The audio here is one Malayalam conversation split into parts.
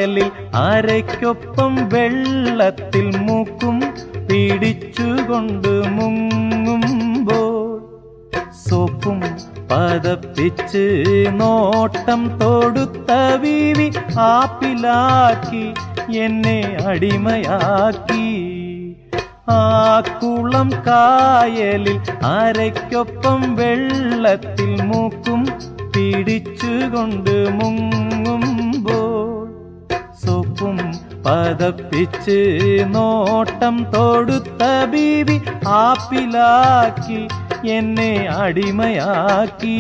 കായലിൽ അരയ്ക്കൊപ്പം വെള്ളത്തിൽ മൂക്കും പിടിച്ചുകൊണ്ട് മുങ്ങുമ്പോൾ സോപ്പും പതപ്പിച്ച് നോട്ടം തൊടുത്ത വീവി ആപ്പിലാക്കി എന്നെ അടിമയാക്കി ആ കുളം കായലിൽ അരയ്ക്കൊപ്പം വെള്ളത്തിൽ മൂക്കും പിടിച്ചുകൊണ്ട് മുങ്ങുമ്പോൾ സോപ്പും പതപ്പിച്ച് നോട്ടം തൊടുത്ത ബീവി ആപ്പിലാക്കി എന്നെ അടിമയാക്കി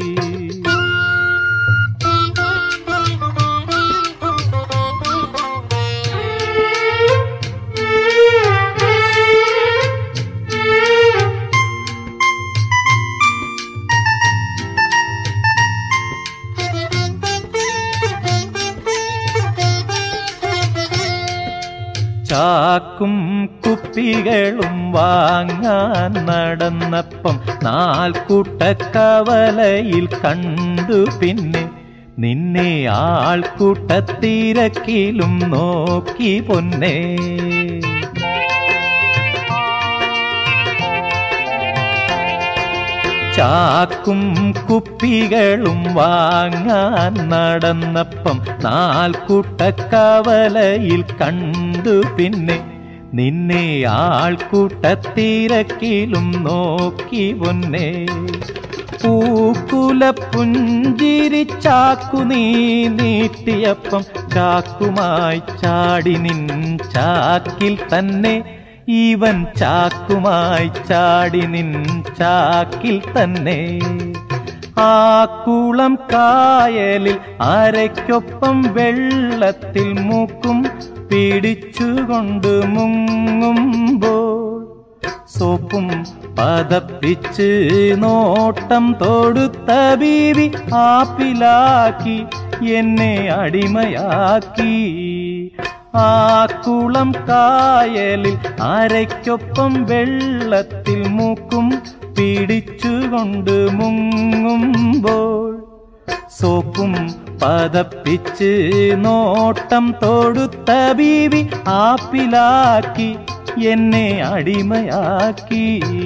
ചാക്കും കുപ്പികളും വാങ്ങാൻ നടന്നപ്പം നാൽക്കൂട്ടക്കവലയിൽ കണ്ടു പിന്നെ നിന്നെ ആൾക്കൂട്ടത്തിരക്കിലും നോക്കി പൊന്നേ ചാക്കും കുപ്പികളും വാങ്ങാൻ നടന്നപ്പം നാൽക്കൂട്ടക്കവലയിൽ കണ്ടു പിന്നെ നിന്നെ ആൾക്കൂട്ടത്തിരക്കിലും നോക്കി പൊന്നേ പൂക്കുല പുഞ്ചിരി ചാക്കു നീ നീട്ടിയപ്പം ചാക്കുമായി ചാടി നിൻ ചാക്കിൽ തന്നെ ഇവൻ ചാക്കുമായി ചാടി നിൻ ചാക്കിൽ തന്നെ ആ കുളം കായലിൽ അരയ്ക്കൊപ്പം വെള്ളത്തിൽ മൂക്കും പിടിച്ചുകൊണ്ട് മുങ്ങുമ്പോൾ സോപ്പും പതപ്പിച്ച് നോട്ടം തൊടുത്ത ബീവി ആപ്പിലാക്കി എന്നെ അടിമയാക്കി ആ കുളം കായലിൽ അരയ്ക്കൊപ്പം വെള്ളത്തിൽ മൂക്കും പിടിച്ചുകൊണ്ട് മുങ്ങുമ്പോൾ സോപ്പും പതപ്പിച്ച് നോട്ടം തൊടുത്ത ബീവി ആപ്പിലാക്കി എന്നെ അടിമയാക്കി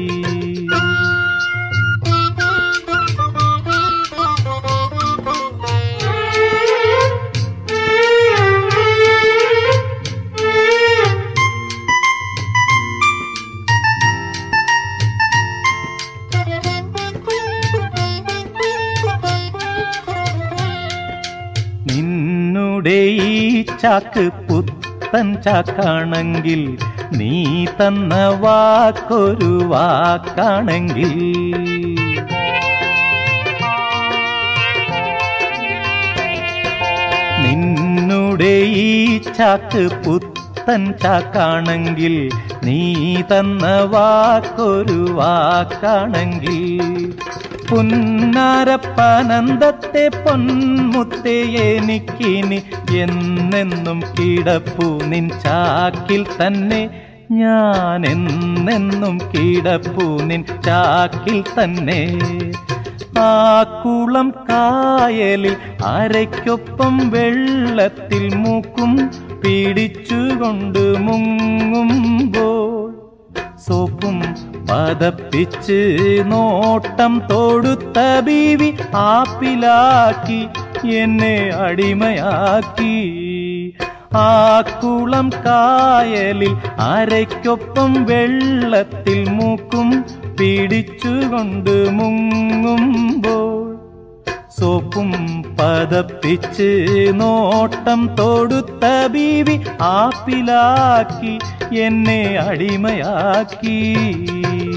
നിന്നുടെ ഈ ചാക്ക് പുത്തൻ ചാക്കാണെങ്കിൽ നീ തന്ന വാക്കൊരു വാക്കാണെങ്കിൽ നിന്നുടെ ഈ ചാക്ക് പുത്തൻ ചാക്കാണെങ്കിൽ നീ തന്ന വാക്കൊരു വാക്കാണെങ്കിൽ പുന്നാരപ്പനന്ദത്തെ പൊന്മുത്തെ എനിക്കിനി എന്നെന്നും കിടപ്പു നിൻ ചാക്കിൽ തന്നെ ഞാൻ എന്നെന്നും കിടപ്പു നിൻ ചാക്കിൽ തന്നെ ആ കുളം കായലിൽ അരയ്ക്കൊപ്പം വെള്ളത്തിൽ മൂക്കും പിടിച്ചുകൊണ്ട് മുങ്ങുമ്പോൾ സോപ്പും പതപ്പിച്ച് നോട്ടം തൊടുത്ത ബീവി ആപ്പിലാക്കി എന്നെ അടിമയാക്കി ആ കുളം കായലിൽ അരയ്ക്കൊപ്പം വെള്ളത്തിൽ മൂക്കും പിടിച്ചുകൊണ്ട് മുങ്ങുമ്പോൾ സോപ്പും പതപ്പിച്ച് നോട്ടം തൊടുത്ത ബീവി ആപ്പിലാക്കി എന്നെ അടിമയാക്കി